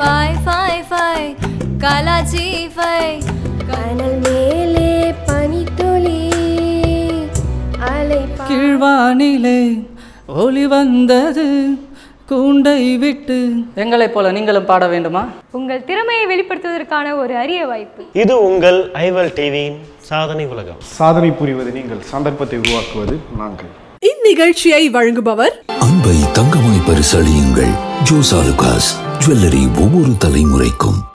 five ஃபை ஃபை கலாச்சி ஃபை கனல் மேலே பனித்துளி அலை பா- கீழ்வானிலே ஒளி வந்தது கூண்டை விட்டு எங்களைப் போல நீங்களும் பாட வேண்டுமா உங்கள் திறமையை வெளிப்படுத்துவதற்கான ஒரு அரிய வாய்ப்பு இது உங்கள் ஐவல் டிவியின் சாதனை உலகம் சாதனை புரிவது நீங்கள் சந்தர்ப்பத்தை உருவாக்குவது நாங்கள் இந்நிகழ்ச்சியை வழங்குபவர் அன்பை தங்கமாய் பரிசளியுங்கள் ஜோசா லுகாஸ் ஜுவல்லரி ஒவ்வொரு தலைமுறைக்கும்